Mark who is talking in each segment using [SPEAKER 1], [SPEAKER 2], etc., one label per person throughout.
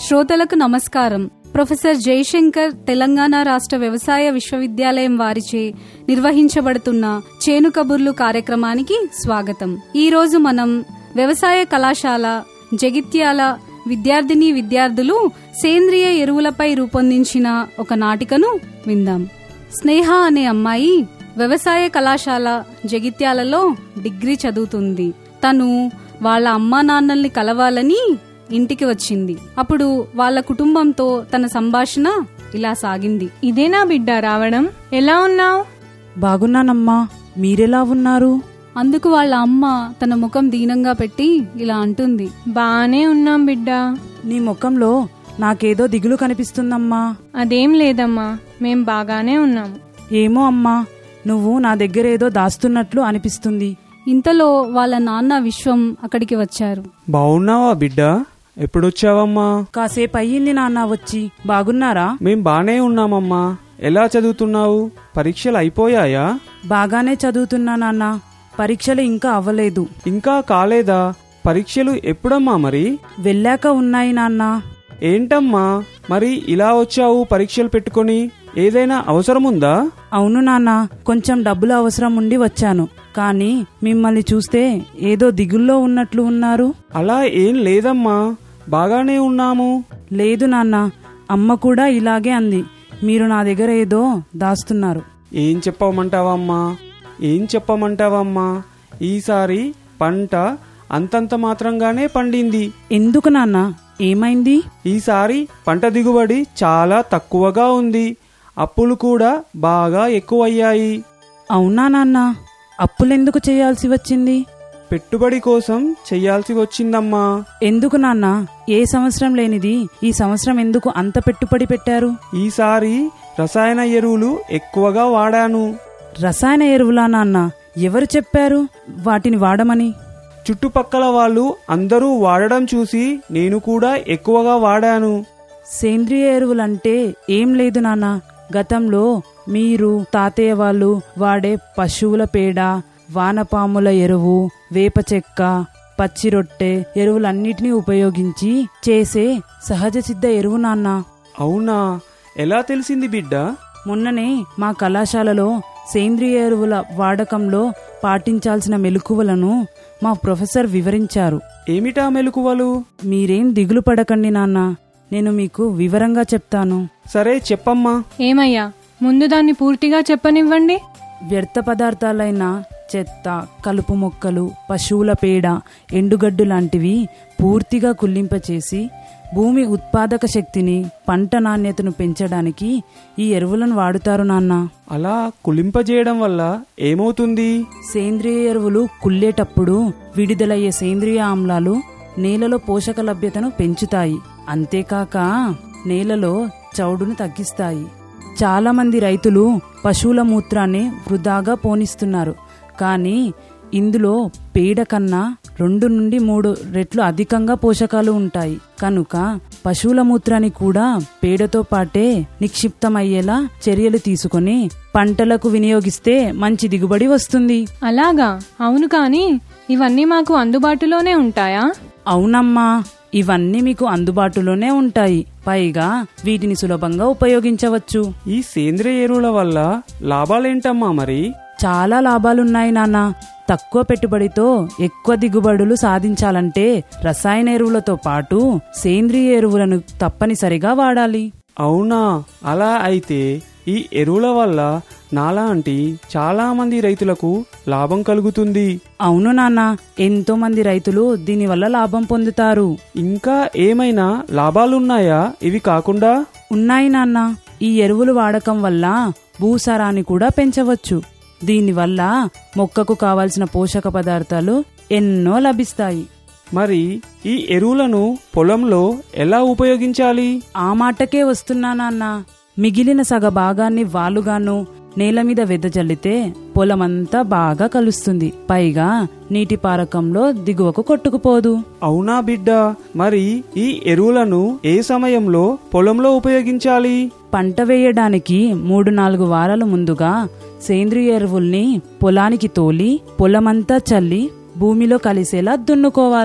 [SPEAKER 1] శ్రోతలకు నమస్కారం ప్రొఫెసర్ జయశంకర్ తెలంగాణ రాష్ట్ర వ్యవసాయ విశ్వవిద్యాలయం వారిచే నిర్వహించబడుతున్న చేను కబుర్లు కార్యక్రమానికి స్వాగతం ఈ రోజు మనం వ్యవసాయ కళాశాల జగిత్యాల విద్యార్థిని విద్యార్థులు సేంద్రియ ఎరువులపై రూపొందించిన ఒక నాటికను విందాం స్నేహ అనే అమ్మాయి వ్యవసాయ కళాశాల జగిత్యాలలో డిగ్రీ చదువుతుంది తను వాళ్ళ అమ్మా నాన్నల్ని కలవాలని ఇంటికి వచ్చింది అప్పుడు వాళ్ళ కుటుంబంతో తన సంభాషణ ఇలా సాగింది
[SPEAKER 2] ఇదేనా బిడ్డ రావడం ఎలా ఉన్నావు
[SPEAKER 3] బాగున్నానమ్మా మీరెలా ఉన్నారు
[SPEAKER 1] అందుకు వాళ్ళ అమ్మ తన ముఖం దీనంగా పెట్టి ఇలా అంటుంది
[SPEAKER 2] బానే ఉన్నాం బిడ్డ
[SPEAKER 3] నీ ముఖంలో నాకేదో దిగులు కనిపిస్తుందమ్మా
[SPEAKER 2] అదేం లేదమ్మా మేం బాగానే ఉన్నాం
[SPEAKER 3] ఏమో అమ్మా నువ్వు నా దగ్గర ఏదో దాస్తున్నట్లు అనిపిస్తుంది
[SPEAKER 1] ఇంతలో వాళ్ళ నాన్న విశ్వం అక్కడికి వచ్చారు
[SPEAKER 4] బాగున్నావా బిడ్డ ఎప్పుడొచ్చావమ్మా
[SPEAKER 3] కాసేపు అయ్యింది నాన్న వచ్చి బాగున్నారా
[SPEAKER 4] మేం బానే ఉన్నామమ్మా ఎలా చదువుతున్నావు పరీక్షలు అయిపోయాయా
[SPEAKER 3] బాగానే చదువుతున్నా నాన్న పరీక్షలు ఇంకా అవ్వలేదు
[SPEAKER 4] ఇంకా కాలేదా పరీక్షలు ఎప్పుడమ్మా మరి
[SPEAKER 3] వెళ్ళాక ఉన్నాయి నాన్న
[SPEAKER 4] ఏంటమ్మా మరి ఇలా వచ్చావు పరీక్షలు పెట్టుకొని ఏదైనా అవసరముందా
[SPEAKER 3] అవును నాన్న కొంచెం డబ్బులు అవసరం ఉండి వచ్చాను కానీ మిమ్మల్ని చూస్తే ఏదో దిగుల్లో ఉన్నట్లు ఉన్నారు
[SPEAKER 4] అలా ఏం లేదమ్మా బాగానే ఉన్నాము
[SPEAKER 3] లేదు నాన్న అమ్మ కూడా ఇలాగే అంది మీరు నా దగ్గర ఏదో దాస్తున్నారు
[SPEAKER 4] ఏం చెప్పమంటావమ్మా ఏం చెప్పమంటావమ్మా ఈసారి పంట అంతంత మాత్రంగానే పండింది
[SPEAKER 3] ఎందుకు నాన్న ఏమైంది
[SPEAKER 4] ఈసారి పంట దిగుబడి చాలా తక్కువగా ఉంది అప్పులు కూడా బాగా ఎక్కువయ్యాయి
[SPEAKER 3] అవునా నాన్న అప్పులెందుకు చేయాల్సి వచ్చింది
[SPEAKER 4] పెట్టుబడి కోసం చెయ్యాల్సి వచ్చిందమ్మా
[SPEAKER 3] ఎందుకు నాన్న ఏ సంవత్సరం లేనిది ఈ సంవత్సరం ఎందుకు అంత పెట్టుబడి పెట్టారు
[SPEAKER 4] ఈసారి రసాయన ఎరువులు ఎక్కువగా వాడాను
[SPEAKER 3] రసాయన ఎరువులా నాన్న ఎవరు చెప్పారు వాటిని వాడమని
[SPEAKER 4] చుట్టుపక్కల వాళ్ళు అందరూ వాడడం చూసి నేను కూడా ఎక్కువగా వాడాను
[SPEAKER 3] సేంద్రియ ఎరువులంటే ఏం లేదు నాన్న గతంలో మీరు తాతయ్య వాళ్ళు వాడే పశువుల పేడ వానపాముల ఎరువు వేప చెక్క పచ్చి రొట్టె ఎరువులన్నిటినీ ఉపయోగించి చేసే సహజ సిద్ధ ఎరువు నాన్న
[SPEAKER 4] అవునా ఎలా తెలిసింది బిడ్డ
[SPEAKER 3] మొన్ననే మా కళాశాలలో సేంద్రియ ఎరువుల వాడకంలో పాటించాల్సిన మెలకువలను మా ప్రొఫెసర్ వివరించారు
[SPEAKER 4] ఏమిటా మెలకువలు
[SPEAKER 3] మీరేం దిగులు పడకండి నాన్న నేను మీకు వివరంగా చెప్తాను
[SPEAKER 4] సరే చెప్పమ్మా
[SPEAKER 2] ఏమయ్యా ముందు దాన్ని పూర్తిగా చెప్పనివ్వండి
[SPEAKER 3] వ్యర్థ పదార్థాలైన చెత్త కలుపు మొక్కలు పశువుల పేడ ఎండుగడ్డు లాంటివి పూర్తిగా కుళ్ళింపచేసి భూమి ఉత్పాదక శక్తిని పంట నాణ్యతను పెంచడానికి ఈ ఎరువులను వాడుతారు నాన్న
[SPEAKER 4] అలా కులింపజేయడం వల్ల ఏమవుతుంది
[SPEAKER 3] సేంద్రియ ఎరువులు కుళ్ళేటప్పుడు విడుదలయ్యే సేంద్రియ ఆమ్లాలు నేలలో పోషక లభ్యతను పెంచుతాయి అంతేకాక నేలలో చౌడును తగ్గిస్తాయి చాలా మంది రైతులు పశువుల మూత్రాన్ని వృధాగా పోనిస్తున్నారు కానీ ఇందులో పేడ కన్నా రెండు నుండి మూడు రెట్లు అధికంగా పోషకాలు ఉంటాయి కనుక పశువుల మూత్రాన్ని కూడా పేడతో పాటే నిక్షిప్తమయ్యేలా చర్యలు తీసుకొని పంటలకు వినియోగిస్తే మంచి దిగుబడి వస్తుంది
[SPEAKER 2] అలాగా అవును కానీ ఇవన్నీ మాకు అందుబాటులోనే ఉంటాయా
[SPEAKER 3] అవునమ్మా ఇవన్నీ మీకు అందుబాటులోనే ఉంటాయి పైగా వీటిని సులభంగా ఉపయోగించవచ్చు
[SPEAKER 4] ఈ సేంద్రియ ఎరువుల వల్ల లాభాలేంటమ్మా మరి
[SPEAKER 3] చాలా లాభాలున్నాయి నాన్న తక్కువ పెట్టుబడితో ఎక్కువ దిగుబడులు సాధించాలంటే రసాయన ఎరువులతో పాటు సేంద్రియ ఎరువులను తప్పనిసరిగా వాడాలి
[SPEAKER 4] అవునా అలా అయితే ఈ ఎరువుల వల్ల నాలాంటి చాలా మంది రైతులకు లాభం కలుగుతుంది
[SPEAKER 3] అవును నాన్న ఎంతో మంది రైతులు దీనివల్ల లాభం పొందుతారు
[SPEAKER 4] ఇంకా ఏమైనా లాభాలున్నాయా ఇవి కాకుండా
[SPEAKER 3] ఉన్నాయి నాన్న ఈ ఎరువులు వాడకం వల్ల భూసారాన్ని కూడా పెంచవచ్చు దీనివల్ల మొక్కకు కావలసిన పోషక పదార్థాలు ఎన్నో లభిస్తాయి
[SPEAKER 4] మరి ఈ ఎరువులను పొలంలో ఎలా ఉపయోగించాలి
[SPEAKER 3] ఆ మాటకే వస్తున్నా నాన్న మిగిలిన సగ భాగాన్ని వాలుగాను నేల మీద వెదజల్లితే పొలమంతా బాగా కలుస్తుంది పైగా నీటి పారకంలో దిగువకు కొట్టుకుపోదు
[SPEAKER 4] అవునా బిడ్డ మరి ఈ ఎరువులను ఏ సమయంలో పొలంలో ఉపయోగించాలి
[SPEAKER 3] పంట వేయడానికి మూడు నాలుగు వారాల ముందుగా సేంద్రియ ఎరువుల్ని పొలానికి తోలి పొలమంతా చల్లి భూమిలో కలిసేలా దున్నుకోవాలి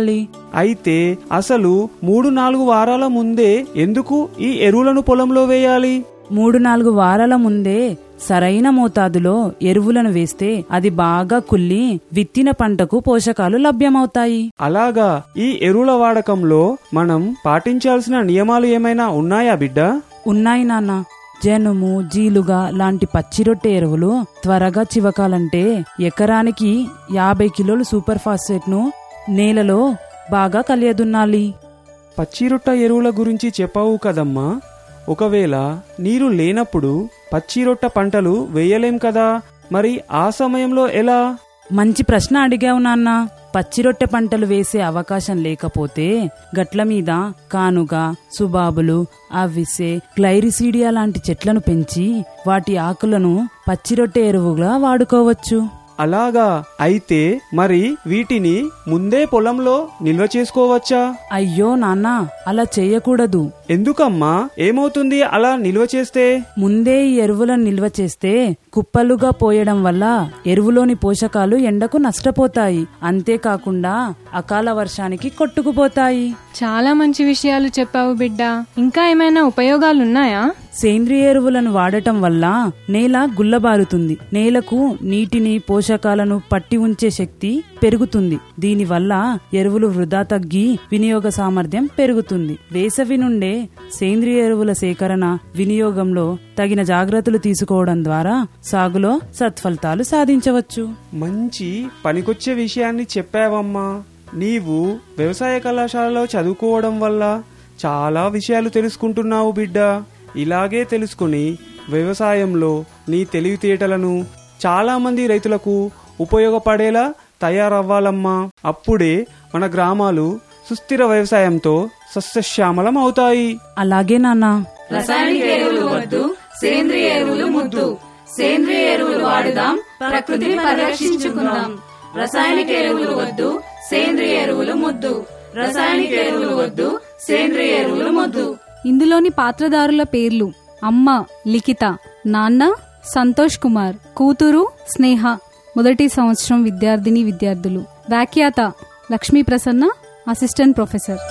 [SPEAKER 4] అయితే అసలు మూడు నాలుగు వారాల ముందే ఎందుకు ఈ ఎరువులను పొలంలో వేయాలి
[SPEAKER 3] మూడు నాలుగు వారాల ముందే సరైన మోతాదులో ఎరువులను వేస్తే అది బాగా కుళ్ళి విత్తిన పంటకు పోషకాలు లభ్యమవుతాయి
[SPEAKER 4] అలాగా ఈ ఎరువుల వాడకంలో మనం పాటించాల్సిన నియమాలు ఏమైనా ఉన్నాయా బిడ్డ
[SPEAKER 3] ఉన్నాయి నాన్న జనుము జీలుగా లాంటి పచ్చిరొట్టె ఎరువులు త్వరగా చివకాలంటే ఎకరానికి యాభై కిలోలు సూపర్ ఫాస్ఫేట్ ను నేలలో బాగా కలియదున్నాలి
[SPEAKER 4] పచ్చిరొట్ట ఎరువుల గురించి చెప్పావు కదమ్మా ఒకవేళ నీరు లేనప్పుడు పచ్చిరొట్ట పంటలు వేయలేం కదా మరి ఆ సమయంలో ఎలా
[SPEAKER 3] మంచి ప్రశ్న అడిగావు నాన్న పచ్చిరొట్టె పంటలు వేసే అవకాశం లేకపోతే గట్ల మీద కానుగ సుబాబులు అవిసె గ్లైరిసీడియా లాంటి చెట్లను పెంచి వాటి ఆకులను పచ్చిరొట్టె ఎరువుగా వాడుకోవచ్చు
[SPEAKER 4] అలాగా అయితే మరి వీటిని ముందే పొలంలో నిల్వ చేసుకోవచ్చా
[SPEAKER 3] అయ్యో నాన్న అలా చేయకూడదు
[SPEAKER 4] ఎందుకమ్మా ఏమవుతుంది అలా నిల్వ చేస్తే
[SPEAKER 3] ముందే ఈ ఎరువులను నిల్వ చేస్తే కుప్పలుగా పోయడం వల్ల ఎరువులోని పోషకాలు ఎండకు నష్టపోతాయి అంతేకాకుండా అకాల వర్షానికి కొట్టుకుపోతాయి
[SPEAKER 2] చాలా మంచి విషయాలు చెప్పావు బిడ్డ ఇంకా ఏమైనా ఉపయోగాలున్నాయా
[SPEAKER 3] సేంద్రియ ఎరువులను వాడటం వల్ల నేల గుల్లబారుతుంది నేలకు నీటిని పోషకాలను పట్టి ఉంచే శక్తి పెరుగుతుంది దీనివల్ల ఎరువులు వృధా తగ్గి వినియోగ సామర్థ్యం పెరుగుతుంది వేసవి నుండే సేంద్రియ ఎరువుల సేకరణ వినియోగంలో తగిన జాగ్రత్తలు తీసుకోవడం ద్వారా సాగులో సత్ఫలితాలు సాధించవచ్చు
[SPEAKER 4] మంచి పనికొచ్చే విషయాన్ని చెప్పావమ్మా నీవు వ్యవసాయ కళాశాలలో చదువుకోవడం వల్ల చాలా విషయాలు తెలుసుకుంటున్నావు బిడ్డ ఇలాగే తెలుసుకుని వ్యవసాయంలో నీ తెలివితేటలను చాలా మంది రైతులకు ఉపయోగపడేలా తయారవ్వాలమ్మా అప్పుడే మన గ్రామాలు సుస్థిర వ్యవసాయంతో సస్యశ్యామలం అవుతాయి
[SPEAKER 3] అలాగే నాన్నా
[SPEAKER 1] రసాయనిక ఎరువులు వద్దు సేంద్రియ ఎరువులు ముద్దు సేంద్రియ ఎరువులు వాడుదాం ప్రకృతిని పరిరక్షించుకుందాం రసాయనిక ఎరువులు వద్దు సేంద్రియ ఎరువులు ముద్దు రసాయనిక ఎరువులు వద్దు సేంద్రియ ఎరువులు ముద్దు ఇందులోని పాత్రదారుల పేర్లు అమ్మ లిఖిత నాన్న సంతోష్ కుమార్ కూతురు స్నేహ మొదటి సంవత్సరం విద్యార్థిని విద్యార్థులు వ్యాఖ్యాత లక్ష్మీ ప్రసన్న అసిస్టెంట్ ప్రొఫెసర్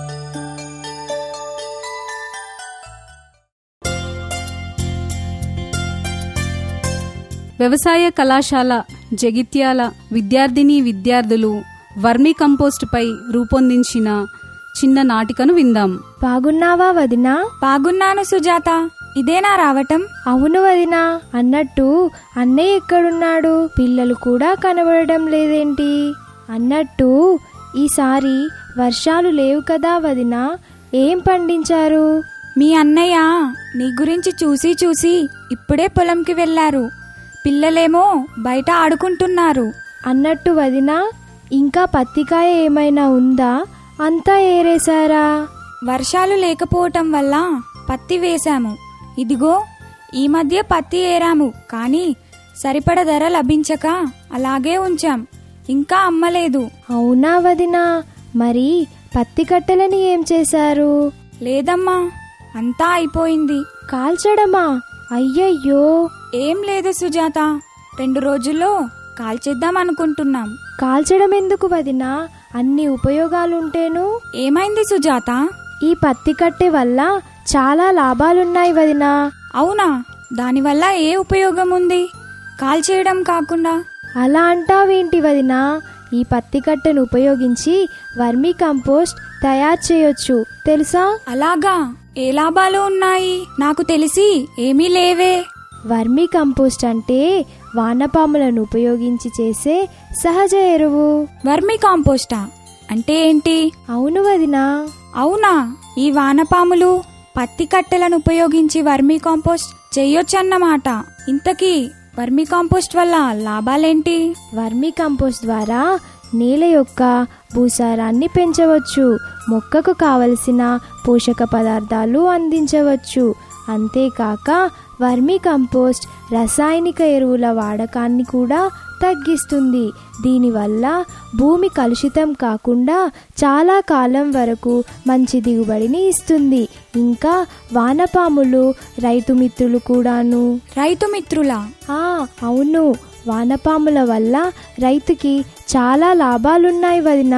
[SPEAKER 1] వ్యవసాయ కళాశాల జగిత్యాల విద్యార్థిని విద్యార్థులు వర్మి కంపోస్ట్ పై రూపొందించిన చిన్న నాటికను విందాం
[SPEAKER 5] బాగున్నావా వదినా
[SPEAKER 6] బాగున్నాను సుజాత ఇదేనా రావటం
[SPEAKER 5] అవును వదినా అన్నట్టు అన్నయ్య ఎక్కడున్నాడు పిల్లలు కూడా కనబడడం లేదేంటి అన్నట్టు ఈసారి వర్షాలు లేవు కదా వదినా ఏం పండించారు
[SPEAKER 6] మీ అన్నయ్య నీ గురించి చూసి చూసి ఇప్పుడే పొలంకి వెళ్లారు పిల్లలేమో బయట ఆడుకుంటున్నారు
[SPEAKER 5] అన్నట్టు వదినా ఇంకా పత్తికాయ ఏమైనా ఉందా అంతా ఏరేశారా
[SPEAKER 6] వర్షాలు లేకపోవటం వల్ల పత్తి వేశాము ఇదిగో ఈ మధ్య పత్తి ఏరాము కానీ సరిపడ ధర లభించక అలాగే ఉంచాం ఇంకా అమ్మలేదు
[SPEAKER 5] అవునా వదినా మరి పత్తి కట్టెలని ఏం చేశారు
[SPEAKER 6] లేదమ్మా అంతా అయిపోయింది
[SPEAKER 5] కాల్చడమా అయ్యయ్యో
[SPEAKER 6] ఏం లేదు సుజాత రెండు రోజుల్లో కాల్చేద్దాం అనుకుంటున్నాం
[SPEAKER 5] కాల్చడం ఎందుకు వదినా అన్ని ఉపయోగాలుంటేను
[SPEAKER 6] ఏమైంది సుజాత
[SPEAKER 5] ఈ పత్తి కట్టె వల్ల చాలా లాభాలున్నాయి వదినా
[SPEAKER 6] అవునా దానివల్ల ఏ ఉపయోగం ఉంది కాల్చేయడం కాకుండా
[SPEAKER 5] అలా అంటావేంటి వదినా ఈ పత్తి కట్టెను ఉపయోగించి వర్మీ కంపోస్ట్ తయారు చేయొచ్చు తెలుసా
[SPEAKER 6] అలాగా ఏ లాభాలు ఉన్నాయి నాకు తెలిసి ఏమీ లేవే
[SPEAKER 5] వర్మీ కంపోస్ట్ అంటే వానపాములను ఉపయోగించి చేసే సహజ ఎరువు
[SPEAKER 6] వర్మి కాంపోస్టా అంటే ఏంటి
[SPEAKER 5] అవును వదినా
[SPEAKER 6] అవునా ఈ వానపాములు పత్తి కట్టెలను ఉపయోగించి వర్మి కాంపోస్ట్ చెయ్యొచ్చన్నమాట ఇంతకీ వర్మి కాంపోస్ట్ వల్ల లాభాలేంటి
[SPEAKER 5] వర్మీ కంపోస్ట్ ద్వారా నేల యొక్క భూసారాన్ని పెంచవచ్చు మొక్కకు కావలసిన పోషక పదార్థాలు అందించవచ్చు అంతేకాక వర్మీ కంపోస్ట్ రసాయనిక ఎరువుల వాడకాన్ని కూడా తగ్గిస్తుంది దీనివల్ల భూమి కలుషితం కాకుండా చాలా కాలం వరకు మంచి దిగుబడిని ఇస్తుంది ఇంకా వానపాములు రైతు మిత్రులు కూడాను
[SPEAKER 6] రైతు మిత్రులా
[SPEAKER 5] ఆ అవును వానపాముల వల్ల రైతుకి చాలా లాభాలున్నాయి వదినా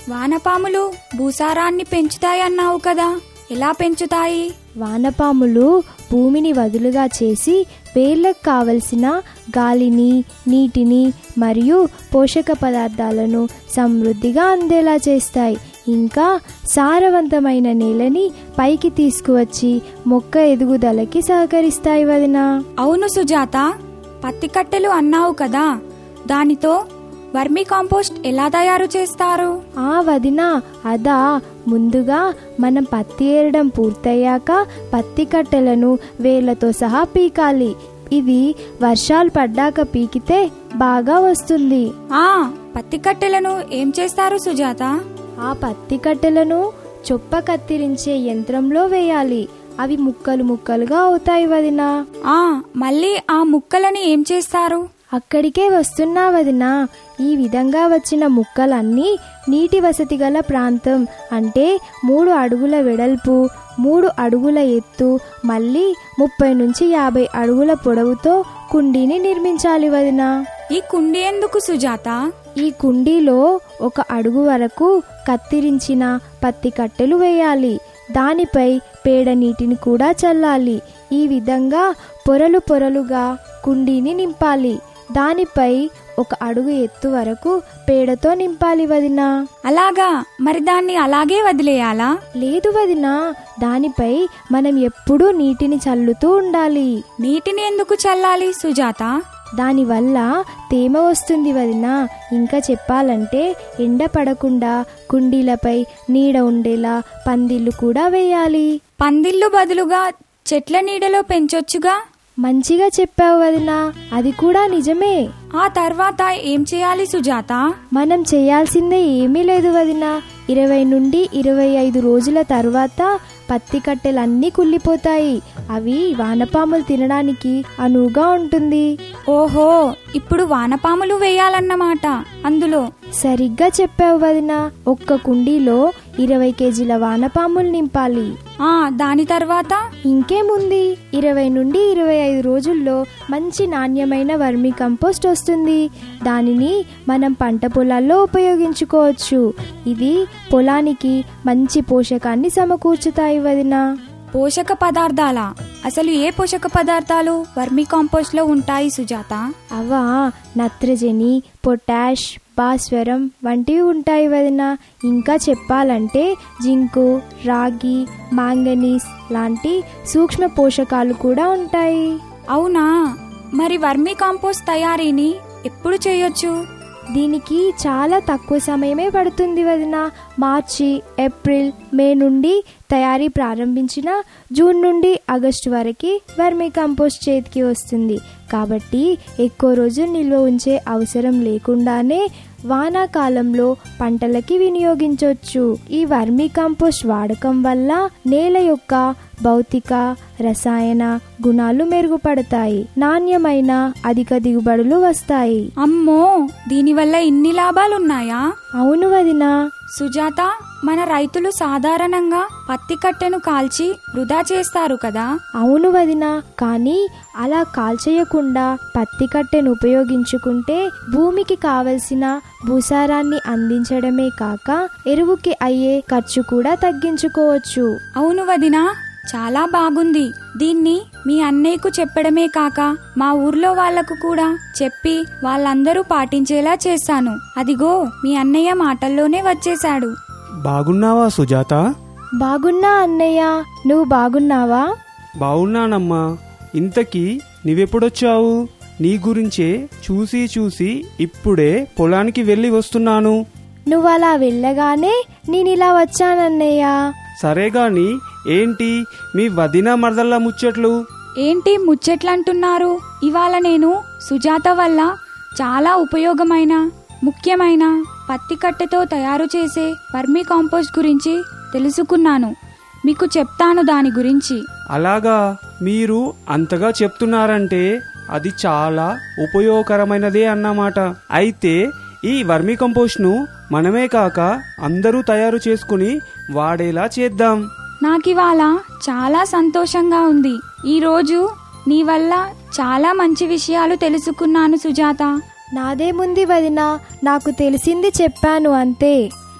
[SPEAKER 6] వానపాములు భూసారాన్ని పెంచుతాయన్నావు కదా ఎలా పెంచుతాయి
[SPEAKER 5] వానపాములు భూమిని వదులుగా చేసి వేర్లకు కావలసిన గాలిని నీటిని మరియు పోషక పదార్థాలను సమృద్ధిగా అందేలా చేస్తాయి ఇంకా సారవంతమైన నేలని పైకి తీసుకువచ్చి మొక్క ఎదుగుదలకి సహకరిస్తాయి వదినా
[SPEAKER 6] అవును సుజాత పత్తి కట్టెలు అన్నావు కదా దానితో వర్మీ కాంపోస్ట్ ఎలా తయారు చేస్తారు
[SPEAKER 5] ఆ వదిన అదా ముందుగా మనం పత్తి ఏరడం పూర్తయ్యాక పత్తి కట్టెలను వేళ్లతో సహా పీకాలి ఇది వర్షాలు పడ్డాక పీకితే బాగా వస్తుంది
[SPEAKER 6] ఆ పత్తి కట్టెలను ఏం చేస్తారు సుజాత
[SPEAKER 5] ఆ పత్తి కట్టెలను చొప్ప కత్తిరించే యంత్రంలో వేయాలి అవి ముక్కలు ముక్కలుగా అవుతాయి వదినా
[SPEAKER 6] ఆ మళ్ళీ ఆ ముక్కలని ఏం చేస్తారు
[SPEAKER 5] అక్కడికే వస్తున్నా వదినా ఈ విధంగా వచ్చిన ముక్కలన్నీ నీటి వసతి గల ప్రాంతం అంటే మూడు అడుగుల వెడల్పు మూడు అడుగుల ఎత్తు మళ్ళీ ముప్పై నుంచి యాభై అడుగుల పొడవుతో కుండీని నిర్మించాలి వదినా
[SPEAKER 6] ఈ కుండి ఎందుకు సుజాత
[SPEAKER 5] ఈ కుండీలో ఒక అడుగు వరకు కత్తిరించిన పత్తి కట్టెలు వేయాలి దానిపై పేడ నీటిని కూడా చల్లాలి ఈ విధంగా పొరలు పొరలుగా కుండీని నింపాలి దానిపై ఒక అడుగు ఎత్తు వరకు పేడతో నింపాలి వదినా
[SPEAKER 6] అలాగా మరి దాన్ని అలాగే వదిలేయాలా
[SPEAKER 5] లేదు వదినా దానిపై మనం ఎప్పుడూ నీటిని చల్లుతూ ఉండాలి
[SPEAKER 6] నీటిని ఎందుకు చల్లాలి సుజాత
[SPEAKER 5] దానివల్ల తేమ వస్తుంది వదిన ఇంకా చెప్పాలంటే ఎండ పడకుండా కుండీలపై నీడ ఉండేలా పందిళ్ళు కూడా వేయాలి
[SPEAKER 6] పందిళ్ళు బదులుగా చెట్ల నీడలో పెంచొచ్చుగా
[SPEAKER 5] మంచిగా చెప్పావు వదిన అది కూడా నిజమే
[SPEAKER 6] ఆ తర్వాత ఏం చేయాలి సుజాత
[SPEAKER 5] మనం చేయాల్సిందే ఏమీ లేదు వదిన ఇరవై నుండి ఇరవై ఐదు రోజుల తర్వాత పత్తి కట్టెలన్నీ కుళ్ళిపోతాయి అవి వానపాములు తినడానికి అనువుగా ఉంటుంది
[SPEAKER 6] ఓహో ఇప్పుడు వానపాములు వేయాలన్నమాట అందులో
[SPEAKER 5] సరిగ్గా చెప్పావు వదిన ఒక్క కుండీలో ఇరవై కేజీల వానపాములు నింపాలి
[SPEAKER 6] ఆ దాని తర్వాత
[SPEAKER 5] ఇంకేముంది ఇరవై నుండి ఇరవై ఐదు రోజుల్లో మంచి నాణ్యమైన వర్మి కంపోస్ట్ వస్తుంది దానిని మనం పంట పొలాల్లో ఉపయోగించుకోవచ్చు ఇది పొలానికి మంచి పోషకాన్ని సమకూర్చుతాయి వదిన
[SPEAKER 6] పోషక పదార్థాల అసలు ఏ పోషక పదార్థాలు వర్మీ కాంపోస్ట్ లో ఉంటాయి సుజాత
[SPEAKER 5] అవా నత్రజని పొటాష్ భాస్వరం వంటివి ఉంటాయి వదిన ఇంకా చెప్పాలంటే జింకు రాగి మాంగనీస్ లాంటి సూక్ష్మ పోషకాలు కూడా ఉంటాయి
[SPEAKER 6] అవునా మరి వర్మీ కాంపోస్ట్ తయారీని ఎప్పుడు చేయొచ్చు
[SPEAKER 5] దీనికి చాలా తక్కువ సమయమే పడుతుంది వదిన మార్చి ఏప్రిల్ మే నుండి తయారీ ప్రారంభించిన జూన్ నుండి ఆగస్టు వరకు వర్మీ కంపోస్ట్ చేతికి వస్తుంది కాబట్టి ఎక్కువ రోజులు నిల్వ ఉంచే అవసరం లేకుండానే వానాకాలంలో పంటలకి వినియోగించవచ్చు ఈ వర్మీ కంపోస్ట్ వాడకం వల్ల నేల యొక్క భౌతిక రసాయన గుణాలు మెరుగుపడతాయి నాణ్యమైన అధిక దిగుబడులు వస్తాయి
[SPEAKER 6] అమ్మో దీనివల్ల ఇన్ని లాభాలున్నాయా
[SPEAKER 5] అవును వదినా
[SPEAKER 6] సుజాత మన రైతులు సాధారణంగా పత్తి కట్టెను కాల్చి వృధా చేస్తారు కదా
[SPEAKER 5] అవును వదిన కానీ అలా కాల్చేయకుండా పత్తి కట్టెను ఉపయోగించుకుంటే భూమికి కావలసిన భూసారాన్ని అందించడమే కాక ఎరువుకి అయ్యే ఖర్చు కూడా తగ్గించుకోవచ్చు
[SPEAKER 6] అవును వదినా చాలా బాగుంది దీన్ని మీ అన్నయ్యకు చెప్పడమే కాక మా ఊర్లో వాళ్లకు కూడా చెప్పి వాళ్ళందరూ పాటించేలా చేశాను అదిగో మీ అన్నయ్య మాటల్లోనే వచ్చేశాడు
[SPEAKER 4] బాగున్నావా సుజాత
[SPEAKER 5] బాగున్నా అన్నయ్య నువ్వు బాగున్నావా
[SPEAKER 4] బాగున్నానమ్మా ఇంతకీ నువ్వెప్పుడొచ్చావు నీ గురించే చూసి చూసి ఇప్పుడే పొలానికి వెళ్ళి వస్తున్నాను
[SPEAKER 5] నువ్వు అలా వెళ్ళగానే నేను ఇలా వచ్చానన్నయ్య
[SPEAKER 4] సరే గాని ఏంటి మీ వదిన మరదల్ల ముచ్చట్లు
[SPEAKER 6] ఏంటి ముచ్చట్లంటున్నారు ఇవాళ నేను సుజాత వల్ల చాలా ఉపయోగమైన ముఖ్యమైన పత్తి కట్టెతో తయారు చేసే వర్మీ కాంపోస్ట్ గురించి తెలుసుకున్నాను మీకు చెప్తాను దాని గురించి
[SPEAKER 4] అలాగా మీరు అంతగా చెప్తున్నారంటే అది చాలా ఉపయోగకరమైనదే అన్నమాట అయితే ఈ వర్మి కంపోస్ట్ను మనమే కాక అందరూ తయారు చేసుకుని వాడేలా చేద్దాం
[SPEAKER 6] నాకివాళ చాలా సంతోషంగా ఉంది ఈరోజు నీ వల్ల చాలా మంచి విషయాలు తెలుసుకున్నాను సుజాత
[SPEAKER 5] నాదేముంది వదిన నాకు తెలిసింది చెప్పాను అంతే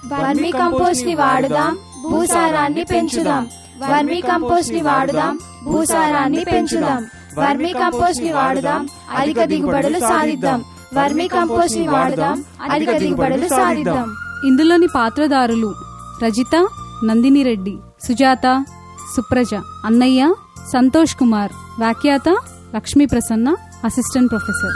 [SPEAKER 5] వర్మి కంపోస్ట్ ని వాడుదాం భూసారాన్ని పెంచుదాం వర్మి కంపోస్ట్ ని వాడుదాం భూసారాన్ని పెంచుదాం వర్మి కంపోస్ట్ ని వాడుదాం అధిక దిగుబడులు సాధిద్దాం వర్మి కంపోస్ట్ ని వాడుదాం అధిక దిగుబడులు సాధిద్దాం
[SPEAKER 1] ఇందులోని పాత్రదారులు రజిత నందిని రెడ్డి సుజాత సుప్రజ అన్నయ్య సంతోష్ కుమార్ వ్యాఖ్యాత లక్ష్మీ ప్రసన్న అసిస్టెంట్ ప్రొఫెసర్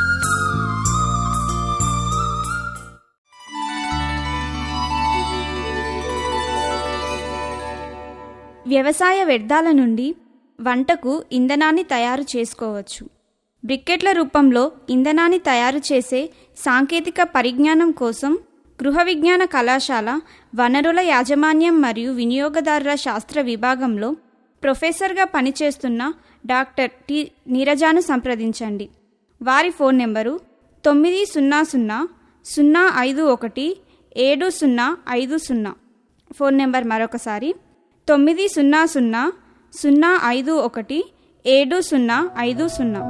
[SPEAKER 7] వ్యవసాయ వ్యర్థాల నుండి వంటకు ఇంధనాన్ని తయారు చేసుకోవచ్చు బ్రికెట్ల రూపంలో ఇంధనాన్ని తయారు చేసే సాంకేతిక పరిజ్ఞానం కోసం గృహ విజ్ఞాన కళాశాల వనరుల యాజమాన్యం మరియు వినియోగదారుల శాస్త్ర విభాగంలో ప్రొఫెసర్గా పనిచేస్తున్న డాక్టర్ టి నీరజాను సంప్రదించండి వారి ఫోన్ నెంబరు తొమ్మిది సున్నా సున్నా సున్నా ఐదు ఒకటి ఏడు సున్నా ఐదు సున్నా ఫోన్ నెంబర్ మరొకసారి తొమ్మిది సున్నా సున్నా సున్నా ఐదు ఒకటి ఏడు సున్నా ఐదు సున్నా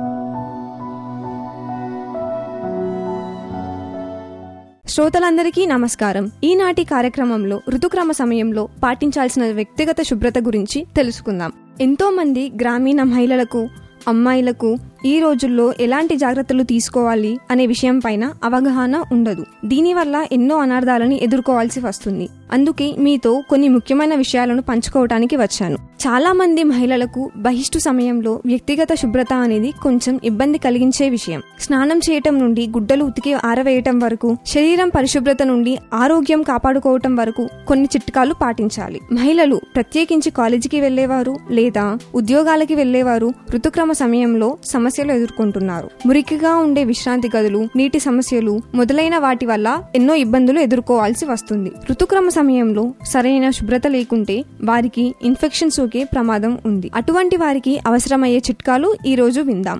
[SPEAKER 8] శ్రోతలందరికీ నమస్కారం ఈనాటి కార్యక్రమంలో ఋతుక్రమ సమయంలో పాటించాల్సిన వ్యక్తిగత శుభ్రత గురించి తెలుసుకుందాం ఎంతో మంది గ్రామీణ మహిళలకు అమ్మాయిలకు ఈ రోజుల్లో ఎలాంటి జాగ్రత్తలు తీసుకోవాలి అనే విషయం పైన అవగాహన ఉండదు దీనివల్ల ఎన్నో అనార్థాలని ఎదుర్కోవాల్సి వస్తుంది అందుకే మీతో కొన్ని ముఖ్యమైన విషయాలను పంచుకోవటానికి వచ్చాను చాలా మంది మహిళలకు బహిష్టు సమయంలో వ్యక్తిగత శుభ్రత అనేది కొంచెం ఇబ్బంది కలిగించే విషయం స్నానం చేయటం నుండి గుడ్డలు ఉతికి ఆరవేయటం వరకు శరీరం పరిశుభ్రత నుండి ఆరోగ్యం కాపాడుకోవటం వరకు కొన్ని చిట్కాలు పాటించాలి మహిళలు ప్రత్యేకించి కాలేజీకి వెళ్లేవారు లేదా ఉద్యోగాలకి వెళ్లేవారు ఋతుక్రమ సమయంలో సమస్యలు ఎదుర్కొంటున్నారు మురికిగా ఉండే విశ్రాంతి గదులు నీటి సమస్యలు మొదలైన వాటి వల్ల ఎన్నో ఇబ్బందులు ఎదుర్కోవాల్సి వస్తుంది ఋతుక్రమ సమయంలో సరైన శుభ్రత లేకుంటే వారికి ఇన్ఫెక్షన్ సోకే ప్రమాదం ఉంది అటువంటి వారికి అవసరమయ్యే చిట్కాలు ఈ రోజు విందాం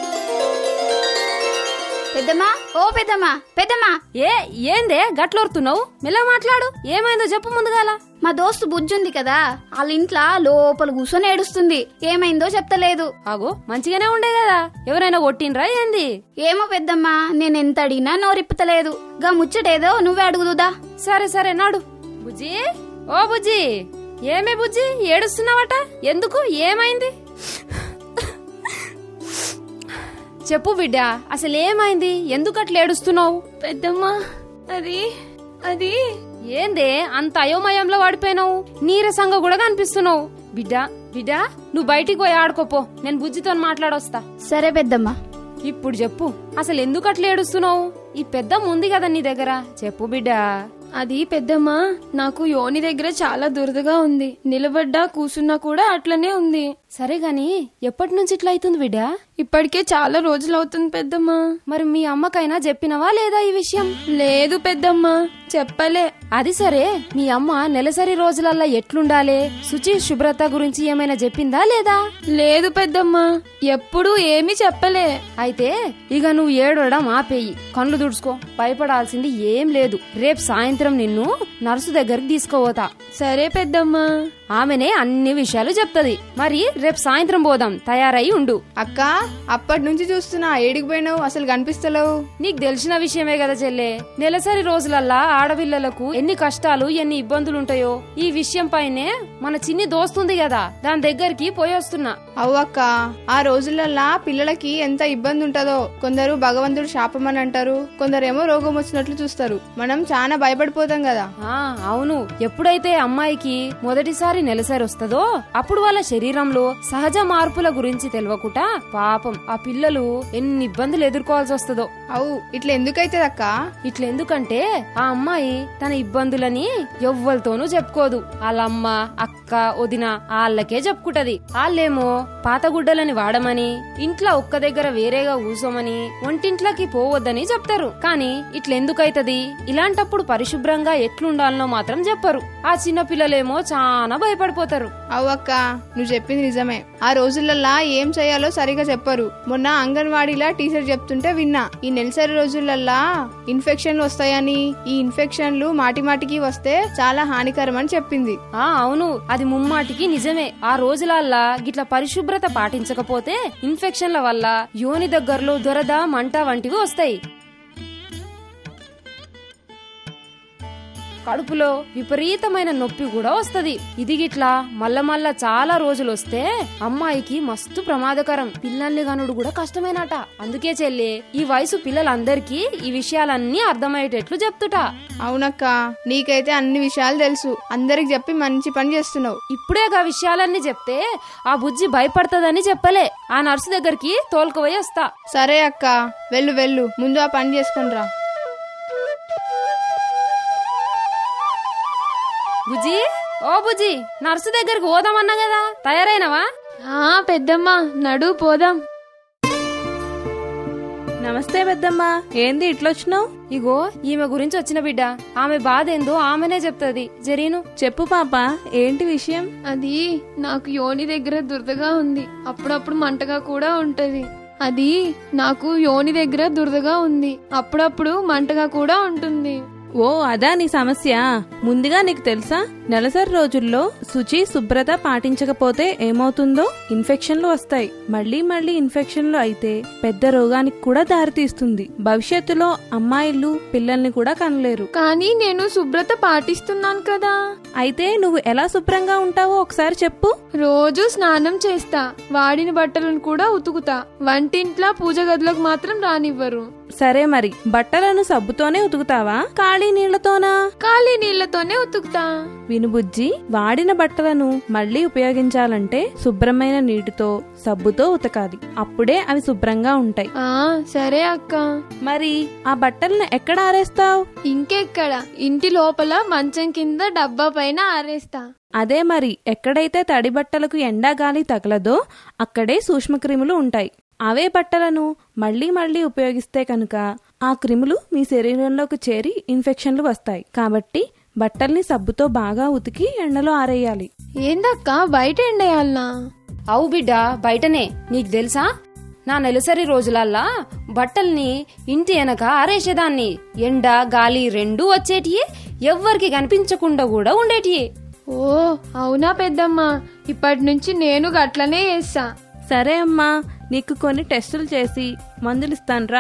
[SPEAKER 9] పెద్దమ్మా ఓ పెద్దమ్మా పెద్దమ్మా
[SPEAKER 10] ఏ ఏందే గట్లోరుతున్నావు మెల్ల మాట్లాడు ఏమైందో చెప్పు ముందుగాల
[SPEAKER 9] మా దోస్తు బుజ్జుంది కదా వాళ్ళ ఇంట్లో లోపల కూర్చొని ఏడుస్తుంది ఏమైందో చెప్తలేదు
[SPEAKER 10] ఆగో మంచిగానే ఉండే కదా ఎవరైనా కొట్టినరా ఏంది
[SPEAKER 9] ఏమో పెద్దమ్మా నేను ఎంత అడిగినా నోరిప్పుతలేదు గా ముచ్చటేదో నువ్వే అడుగుదుదా
[SPEAKER 10] సరే సరే నాడు బుజ్జి ఓ బుజ్జి ఏమే బుజ్జి ఏడుస్తున్నావట ఎందుకు ఏమైంది చెప్పు బిడ్డ అసలు ఏమైంది ఎందుకు అట్లా ఏడుస్తున్నావు
[SPEAKER 2] పెద్దమ్మా అది అది
[SPEAKER 10] ఏందే అంత అయోమయంలో వాడిపోయినావు నీరసంగా కూడా కనిపిస్తున్నావు బిడ్డ బిడ్డ నువ్వు బయటికి పోయి ఆడుకోపో నేను బుజ్జితో మాట్లాడొస్తా
[SPEAKER 9] సరే పెద్దమ్మా
[SPEAKER 10] ఇప్పుడు చెప్పు అసలు ఎందుకు అట్లా ఏడుస్తున్నావు ఈ పెద్ద ఉంది కదా నీ దగ్గర చెప్పు బిడ్డ
[SPEAKER 2] అది పెద్దమ్మా నాకు యోని దగ్గర చాలా దురదగా ఉంది నిలబడ్డా కూసున్నా కూడా అట్లనే ఉంది
[SPEAKER 10] సరే గాని ఎప్పటి నుంచి ఇట్లా అవుతుంది బిడ్డ
[SPEAKER 2] ఇప్పటికే చాలా రోజులు అవుతుంది పెద్దమ్మా
[SPEAKER 10] మరి మీ అమ్మకైనా చెప్పినవా లేదా ఈ విషయం
[SPEAKER 2] లేదు పెద్దమ్మా చెప్పలే
[SPEAKER 10] అది సరే మీ అమ్మ నెలసరి రోజులల్లా ఎట్లుండాలే శుచి శుభ్రత గురించి ఏమైనా చెప్పిందా లేదా
[SPEAKER 2] లేదు పెద్దమ్మా ఎప్పుడూ ఏమీ చెప్పలే
[SPEAKER 10] అయితే ఇక నువ్వు ఏడవడం ఆపేయి కళ్ళు దుడుచుకో భయపడాల్సింది ఏం లేదు రేపు సాయంత్రం నిన్ను నర్సు దగ్గరికి తీసుకోపోతా
[SPEAKER 2] సరే పెద్దమ్మా
[SPEAKER 10] ఆమెనే అన్ని విషయాలు చెప్తది మరి రేపు సాయంత్రం పోదాం తయారై ఉండు
[SPEAKER 11] అక్క అప్పటి నుంచి చూస్తున్నా ఏడికి పోయినావు అసలు కనిపిస్తలేవు
[SPEAKER 10] నీకు తెలిసిన విషయమే కదా చెల్లే నెలసరి రోజులల్లా ఆడపిల్లలకు ఎన్ని కష్టాలు ఎన్ని ఇబ్బందులు ఉంటాయో ఈ విషయం పైనే మన చిన్ని దోస్తుంది కదా దాని దగ్గరికి పోయొస్తున్నా
[SPEAKER 11] అవ్వక్క ఆ రోజులల్లా పిల్లలకి ఎంత ఇబ్బంది ఉంటదో కొందరు భగవంతుడు శాపమని అంటారు కొందరేమో రోగం వచ్చినట్లు చూస్తారు మనం చాలా భయపడిపోతాం కదా
[SPEAKER 10] ఆ అవును ఎప్పుడైతే అమ్మాయికి మొదటిసారి నెలసరి వస్తుందో అప్పుడు వాళ్ళ శరీరంలో సహజ మార్పుల గురించి తెలియకుండా పాపం ఆ పిల్లలు ఎన్ని ఇబ్బందులు ఎదుర్కోవాల్సి వస్తుందో
[SPEAKER 11] అవు ఇట్లా ఎందుకైతే అక్క
[SPEAKER 10] ఇట్లా ఎందుకంటే ఆ అమ్మాయి తన ఇబ్బందులని ఎవ్వరితోనూ చెప్పుకోదు వాళ్ళ అమ్మ అక్క వదిన వాళ్ళకే చెప్పుకుంటది వాళ్ళేమో పాత గుడ్డలని వాడమని ఇంట్లో ఒక్క దగ్గర వేరేగా కూసోమని ఒంటింట్లోకి పోవద్దని చెప్తారు కానీ ఇట్లా ఎందుకైతది ఇలాంటప్పుడు పరిశుభ్రంగా ఎట్లుండాలనో మాత్రం చెప్పరు ఆ చిన్న పిల్లలేమో చాలా భయపడిపోతారు
[SPEAKER 11] అవ్వక్క నువ్వు చెప్పింది నిజమే ఆ రోజులల్లా ఏం చేయాలో సరిగా చెప్పరు మొన్న అంగన్వాడీలా టీచర్ చెప్తుంటే విన్నా ఈ నెలసరి రోజులల్లా ఇన్ఫెక్షన్లు వస్తాయని ఈ ఇన్ఫెక్షన్లు మాటి మాటికి వస్తే చాలా హానికరం అని చెప్పింది
[SPEAKER 10] ఆ అవును అది ముమ్మాటికి నిజమే ఆ రోజులల్లా గిట్ల పరిశుభ్రత పాటించకపోతే ఇన్ఫెక్షన్ల వల్ల యోని దగ్గరలో దొరద మంట వంటివి వస్తాయి కడుపులో విపరీతమైన నొప్పి కూడా వస్తది ఇది గిట్లా మల్ల మల్ల చాలా రోజులు వస్తే అమ్మాయికి మస్తు ప్రమాదకరం పిల్లల్ని గనుడు కూడా కష్టమేనట అందుకే చెల్లి ఈ వయసు పిల్లలందరికీ ఈ విషయాలన్నీ అర్థమయ్యేటట్లు చెప్తుట
[SPEAKER 11] అవునక్క నీకైతే అన్ని విషయాలు తెలుసు అందరికి చెప్పి మంచి పని చేస్తున్నావు
[SPEAKER 10] ఇప్పుడే గా విషయాలన్నీ చెప్తే ఆ బుజ్జి భయపడుతుందని చెప్పలే ఆ నర్సు దగ్గరికి తోలుకుపోయి వస్తా
[SPEAKER 11] సరే అక్క వెళ్ళు వెళ్ళు ముందు ఆ పని చేసుకుని రా
[SPEAKER 10] బుజ్జి ఓ బుజ్జి నర్సు దగ్గరికి పోదామన్నా కదా తయారైనవా
[SPEAKER 2] ఆ పెద్దమ్మ నడు పోదాం
[SPEAKER 12] నమస్తే పెద్దమ్మ ఏంది ఇట్లొచ్చినావు
[SPEAKER 10] ఇగో ఈమె గురించి వచ్చిన బిడ్డ ఆమె బాధ ఏందో ఆమెనే చెప్తుంది జరీను
[SPEAKER 12] చెప్పు పాప ఏంటి విషయం
[SPEAKER 2] అది నాకు యోని దగ్గర దురదగా ఉంది అప్పుడప్పుడు మంటగా కూడా ఉంటది అది నాకు యోని దగ్గర దురదగా ఉంది అప్పుడప్పుడు మంటగా కూడా ఉంటుంది
[SPEAKER 12] ఓ అదా నీ సమస్య ముందుగా నీకు తెలుసా నెలసరి రోజుల్లో శుచి శుభ్రత పాటించకపోతే ఏమవుతుందో ఇన్ఫెక్షన్లు వస్తాయి మళ్ళీ మళ్ళీ ఇన్ఫెక్షన్లు అయితే పెద్ద రోగానికి కూడా దారితీస్తుంది భవిష్యత్తులో అమ్మాయిలు పిల్లల్ని కూడా కనలేరు
[SPEAKER 2] కానీ నేను శుభ్రత పాటిస్తున్నాను కదా
[SPEAKER 12] అయితే నువ్వు ఎలా శుభ్రంగా ఉంటావో ఒకసారి చెప్పు
[SPEAKER 2] రోజు స్నానం చేస్తా వాడిన బట్టలను కూడా ఉతుకుతా వంటింట్లో పూజ గదిలోకి మాత్రం రానివ్వరు
[SPEAKER 12] సరే మరి బట్టలను సబ్బుతోనే ఉతుకుతావా ఖాళీ నీళ్లతోనా
[SPEAKER 2] ఖాళీ నీళ్లతోనే ఉతుకుతా
[SPEAKER 12] వినుబుజ్జి వాడిన బట్టలను మళ్ళీ ఉపయోగించాలంటే శుభ్రమైన నీటితో సబ్బుతో ఉతకాలి అప్పుడే అవి శుభ్రంగా ఉంటాయి
[SPEAKER 2] ఆ సరే అక్క
[SPEAKER 12] మరి ఆ బట్టలను ఎక్కడ ఆరేస్తావు
[SPEAKER 2] ఇంకెక్కడ ఇంటి లోపల మంచం కింద డబ్బా పైన ఆరేస్తా
[SPEAKER 12] అదే మరి ఎక్కడైతే తడి బట్టలకు ఎండా గాలి తగలదో అక్కడే సూక్ష్మక్రిములు ఉంటాయి అవే బట్టలను మళ్ళీ మళ్ళీ ఉపయోగిస్తే కనుక ఆ క్రిములు మీ శరీరంలోకి చేరి ఇన్ఫెక్షన్లు వస్తాయి కాబట్టి బట్టల్ని సబ్బుతో బాగా ఉతికి ఎండలో ఆరేయాలి
[SPEAKER 2] ఏందక్క బయట ఎండేయాలనా
[SPEAKER 10] అవు బిడ్డ బయటనే నీకు తెలుసా నా నెలసరి రోజులల్లా బట్టల్ని ఇంటి వెనక ఆరేసేదాన్ని ఎండ గాలి రెండూ వచ్చేటియే ఎవ్వరికి కనిపించకుండా కూడా ఉండేటియే
[SPEAKER 2] ఓ అవునా పెద్దమ్మ ఇప్పటి నుంచి నేను గట్లనే చేస్తా
[SPEAKER 12] సరే అమ్మా నీకు కొన్ని టెస్టులు చేసి మందులు ఇస్తానురా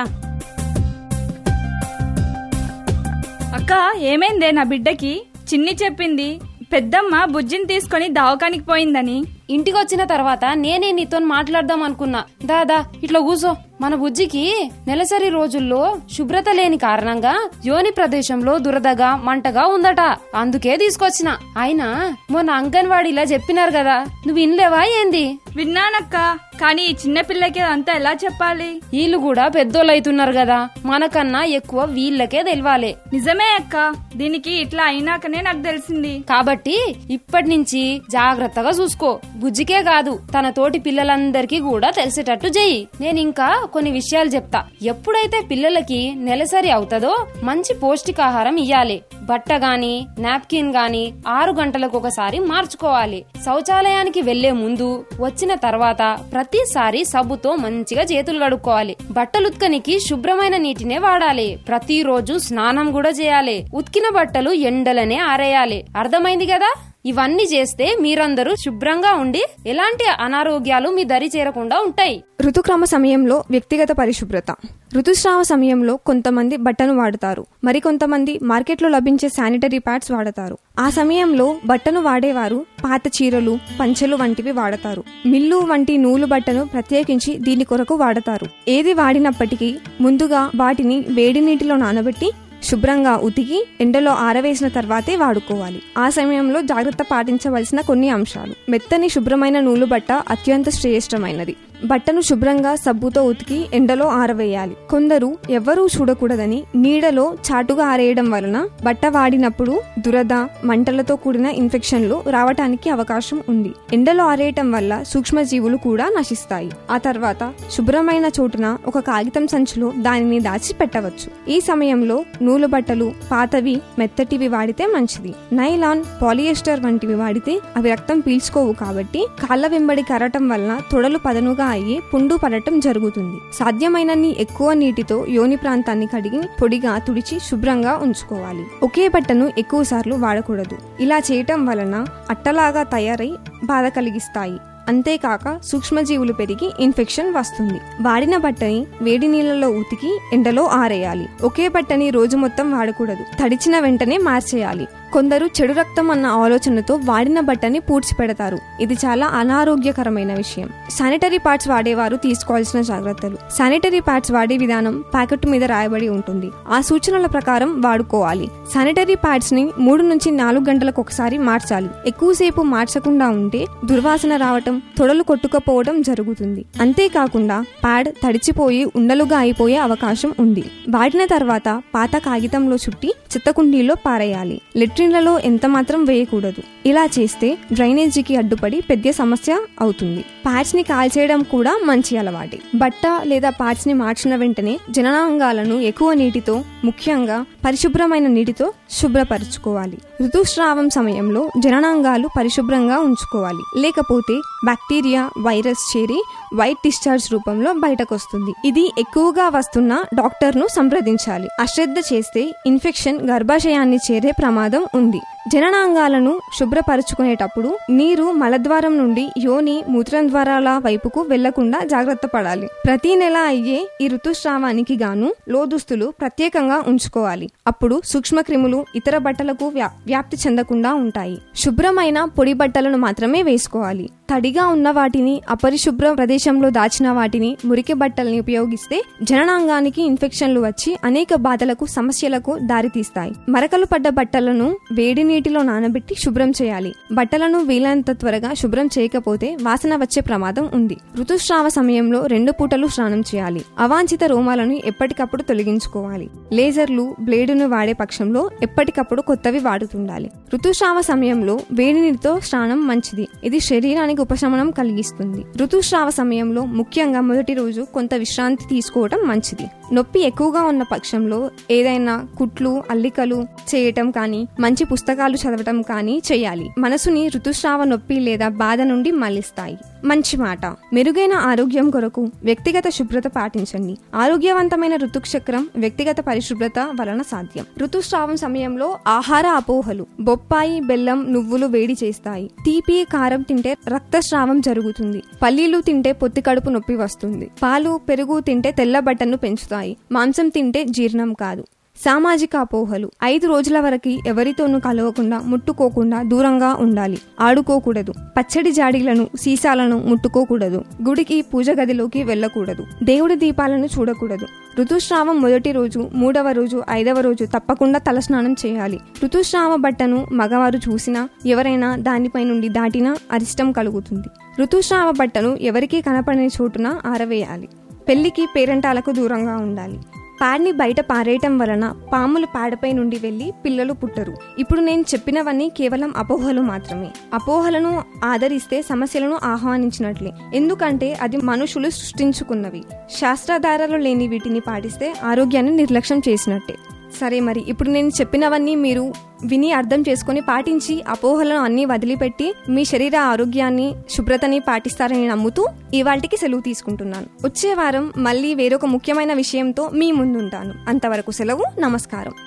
[SPEAKER 6] అక్క ఏమైందే నా బిడ్డకి చిన్ని చెప్పింది పెద్దమ్మ బుజ్జిని తీసుకొని దవాఖానికి పోయిందని
[SPEAKER 10] ఇంటికి వచ్చిన తర్వాత నేనే నీతో మాట్లాడదాం అనుకున్నా దాదా ఇట్లా కూసో మన బుజ్జికి నెలసరి రోజుల్లో శుభ్రత లేని కారణంగా యోని ప్రదేశంలో దురదగా మంటగా ఉందట అందుకే తీసుకొచ్చిన అయినా మొన్న అంగన్వాడీలా చెప్పినారు కదా నువ్వు వినలేవా ఏంది
[SPEAKER 6] విన్నానక్క కానీ ఈ చిన్న పిల్లకి అంతా ఎలా చెప్పాలి
[SPEAKER 10] వీళ్ళు కూడా పెద్దోళ్ళు అవుతున్నారు కదా మనకన్నా ఎక్కువ వీళ్ళకే తెలవాలి
[SPEAKER 6] నిజమే అక్క దీనికి ఇట్లా అయినాకనే నాకు తెలిసింది
[SPEAKER 10] కాబట్టి ఇప్పటి నుంచి జాగ్రత్తగా చూసుకో బుజ్జికే కాదు తన తోటి పిల్లలందరికీ కూడా తెలిసేటట్టు చెయ్యి నేను ఇంకా కొన్ని విషయాలు చెప్తా ఎప్పుడైతే పిల్లలకి నెలసరి అవుతుందో మంచి పౌష్టికాహారం ఇయ్యాలి బట్ట గాని నాప్కిన్ గాని ఆరు గంటలకు ఒకసారి మార్చుకోవాలి శౌచాలయానికి వెళ్లే ముందు వచ్చిన తర్వాత ప్రతిసారి సబ్బుతో మంచిగా చేతులు కడుక్కోవాలి బట్టలు ఉత్కనికి శుభ్రమైన నీటినే వాడాలి ప్రతిరోజు స్నానం కూడా చేయాలి ఉతికిన బట్టలు ఎండలనే ఆరేయాలి అర్థమైంది కదా ఇవన్నీ చేస్తే మీరందరూ శుభ్రంగా ఉండి ఎలాంటి అనారోగ్యాలు మీ దరి చేరకుండా ఉంటాయి
[SPEAKER 8] ఋతుక్రమ సమయంలో వ్యక్తిగత పరిశుభ్రత ఋతుస్రావ సమయంలో కొంతమంది బట్టను వాడతారు మరికొంతమంది మార్కెట్లో లభించే శానిటరీ ప్యాడ్స్ వాడతారు ఆ సమయంలో బట్టను వాడేవారు పాత చీరలు పంచెలు వంటివి వాడతారు మిల్లు వంటి నూలు బట్టను ప్రత్యేకించి దీని కొరకు వాడతారు ఏది వాడినప్పటికీ ముందుగా వాటిని వేడి నీటిలో నానబెట్టి శుభ్రంగా ఉతికి ఎండలో ఆరవేసిన తర్వాతే వాడుకోవాలి ఆ సమయంలో జాగ్రత్త పాటించవలసిన కొన్ని అంశాలు మెత్తని శుభ్రమైన నూలు బట్ట అత్యంత శ్రేష్టమైనది బట్టను శుభ్రంగా సబ్బుతో ఉతికి ఎండలో ఆరవేయాలి కొందరు ఎవ్వరూ చూడకూడదని నీడలో చాటుగా ఆరేయడం వలన బట్ట వాడినప్పుడు దురద మంటలతో కూడిన ఇన్ఫెక్షన్లు రావటానికి అవకాశం ఉంది ఎండలో ఆరేయటం వల్ల సూక్ష్మజీవులు కూడా నశిస్తాయి ఆ తర్వాత శుభ్రమైన చోటున ఒక కాగితం సంచిలో దానిని దాచి పెట్టవచ్చు ఈ సమయంలో నూలు బట్టలు పాతవి మెత్తటివి వాడితే మంచిది నైలాన్ పాలియస్టర్ వంటివి వాడితే అవి రక్తం పీల్చుకోవు కాబట్టి కాళ్ళ వెంబడి కరటం వలన తొడలు పదనుగా అయ్యి పుండు పడటం జరుగుతుంది సాధ్యమైనన్ని ఎక్కువ నీటితో యోని ప్రాంతాన్ని కడిగి పొడిగా తుడిచి శుభ్రంగా ఉంచుకోవాలి ఒకే బట్టను ఎక్కువ సార్లు వాడకూడదు ఇలా చేయటం వలన అట్టలాగా తయారై బాధ కలిగిస్తాయి అంతేకాక సూక్ష్మజీవులు పెరిగి ఇన్ఫెక్షన్ వస్తుంది వాడిన బట్టని వేడి నీళ్ళలో ఉతికి ఎండలో ఆరేయాలి ఒకే బట్టని రోజు మొత్తం వాడకూడదు తడిచిన వెంటనే మార్చేయాలి కొందరు చెడు రక్తం అన్న ఆలోచనతో వాడిన బట్టని పూడ్చిపెడతారు ఇది చాలా అనారోగ్యకరమైన విషయం శానిటరీ ప్యాడ్స్ వాడేవారు తీసుకోవాల్సిన జాగ్రత్తలు శానిటరీ ప్యాడ్స్ వాడే విధానం ప్యాకెట్ మీద రాయబడి ఉంటుంది ఆ సూచనల ప్రకారం వాడుకోవాలి శానిటరీ ప్యాడ్స్ ని మూడు నుంచి నాలుగు గంటలకు ఒకసారి మార్చాలి ఎక్కువసేపు మార్చకుండా ఉంటే దుర్వాసన రావటం తొడలు కొట్టుకపోవడం జరుగుతుంది అంతేకాకుండా ప్యాడ్ తడిచిపోయి ఉండలుగా అయిపోయే అవకాశం ఉంది వాడిన తర్వాత పాత కాగితంలో చుట్టి చిత్తకుండీలో పారేయాలి లెట్రిన్లలో ఎంత మాత్రం వేయకూడదు ఇలా చేస్తే డ్రైనేజీకి అడ్డుపడి పెద్ద సమస్య అవుతుంది ప్యాడ్స్ ని కాల్చేయడం కూడా మంచి అలవాటే బట్ట లేదా ప్యాడ్స్ ని మార్చిన వెంటనే జననాంగాలను ఎక్కువ నీటితో ముఖ్యంగా పరిశుభ్రమైన నీటితో శుభ్రపరచుకోవాలి ఋతుస్రావం సమయంలో జననాంగాలు పరిశుభ్రంగా ఉంచుకోవాలి లేకపోతే బ్యాక్టీరియా వైరస్ చేరి వైట్ డిశ్చార్జ్ రూపంలో బయటకొస్తుంది ఇది ఎక్కువగా వస్తున్న డాక్టర్ ను సంప్రదించాలి అశ్రద్ధ చేస్తే ఇన్ఫెక్షన్ గర్భాశయాన్ని చేరే ప్రమాదం ఉంది జననాంగాలను శుభ్రపరచుకునేటప్పుడు నీరు మలద్వారం నుండి యోని మూత్రం ద్వారాల వైపుకు వెళ్లకుండా జాగ్రత్త పడాలి ప్రతి నెల అయ్యే ఈ ఋతుస్రావానికి గాను లోదుస్తులు ప్రత్యేకంగా ఉంచుకోవాలి అప్పుడు సూక్ష్మక్రిములు ఇతర బట్టలకు వ్యా- వ్యాప్తి చెందకుండా ఉంటాయి శుభ్రమైన పొడి బట్టలను మాత్రమే వేసుకోవాలి తడిగా ఉన్న వాటిని అపరిశుభ్ర ప్రదేశంలో దాచిన వాటిని మురికి బట్టల్ని ఉపయోగిస్తే జననాంగానికి ఇన్ఫెక్షన్లు వచ్చి అనేక బాధలకు సమస్యలకు దారితీస్తాయి మరకలు పడ్డ బట్టలను వేడి నీటిలో నానబెట్టి శుభ్రం చేయాలి బట్టలను వీలైనంత త్వరగా శుభ్రం చేయకపోతే వాసన వచ్చే ప్రమాదం ఉంది ఋతుస్రావ సమయంలో రెండు పూటలు స్నానం చేయాలి అవాంఛిత రోమాలను ఎప్పటికప్పుడు తొలగించుకోవాలి లేజర్లు బ్లేడును వాడే పక్షంలో ఎప్పటికప్పుడు కొత్తవి వాడుతుండాలి ఋతుస్రావ సమయంలో వేడి నీటితో స్నానం మంచిది ఇది శరీరానికి ఉపశమనం కలిగిస్తుంది ఋతుస్రావ సమయంలో ముఖ్యంగా మొదటి రోజు కొంత విశ్రాంతి తీసుకోవడం మంచిది నొప్పి ఎక్కువగా ఉన్న పక్షంలో ఏదైనా కుట్లు అల్లికలు చేయటం కానీ మంచి పుస్తకాలు చదవటం కానీ చేయాలి మనసుని ఋతుస్రావ నొప్పి లేదా బాధ నుండి మళ్లిస్తాయి మంచి మాట మెరుగైన ఆరోగ్యం కొరకు వ్యక్తిగత శుభ్రత పాటించండి ఆరోగ్యవంతమైన ఋతుచక్రం వ్యక్తిగత పరిశుభ్రత వలన సాధ్యం ఋతుస్రావం సమయంలో ఆహార అపోహలు బొప్పాయి బెల్లం నువ్వులు వేడి చేస్తాయి తీపి కారం తింటే రక్తస్రావం జరుగుతుంది పల్లీలు తింటే పొత్తి కడుపు నొప్పి వస్తుంది పాలు పెరుగు తింటే తెల్ల బట్టను పెంచుతాయి మాంసం తింటే జీర్ణం కాదు సామాజిక అపోహలు ఐదు రోజుల వరకు ఎవరితోనూ కలవకుండా ముట్టుకోకుండా దూరంగా ఉండాలి ఆడుకోకూడదు పచ్చడి జాడీలను సీసాలను ముట్టుకోకూడదు గుడికి పూజ గదిలోకి వెళ్ళకూడదు దేవుడి దీపాలను చూడకూడదు ఋతుస్రావం మొదటి రోజు మూడవ రోజు ఐదవ రోజు తప్పకుండా తలస్నానం చేయాలి ఋతుస్రావ బట్టను మగవారు చూసినా ఎవరైనా దానిపై నుండి దాటినా అరిష్టం కలుగుతుంది ఋతుస్రావ బట్టను ఎవరికీ కనపడని చోటున ఆరవేయాలి పెళ్లికి పేరెంటాలకు దూరంగా ఉండాలి ప్యాడ్ని బయట పారేయటం వలన పాములు ప్యాడపై నుండి వెళ్లి పిల్లలు పుట్టరు ఇప్పుడు నేను చెప్పినవన్నీ కేవలం అపోహలు మాత్రమే అపోహలను ఆదరిస్తే సమస్యలను ఆహ్వానించినట్లే ఎందుకంటే అది మనుషులు సృష్టించుకున్నవి శాస్త్రాధారాలు లేని వీటిని పాటిస్తే ఆరోగ్యాన్ని నిర్లక్ష్యం చేసినట్టే సరే మరి ఇప్పుడు నేను చెప్పినవన్నీ మీరు విని అర్థం చేసుకొని పాటించి అపోహలను అన్ని వదిలిపెట్టి మీ శరీర ఆరోగ్యాన్ని శుభ్రతని పాటిస్తారని నమ్ముతూ ఇవాళకి సెలవు తీసుకుంటున్నాను వచ్చే వారం మళ్ళీ వేరొక ముఖ్యమైన విషయంతో మీ ముందుంటాను అంతవరకు సెలవు నమస్కారం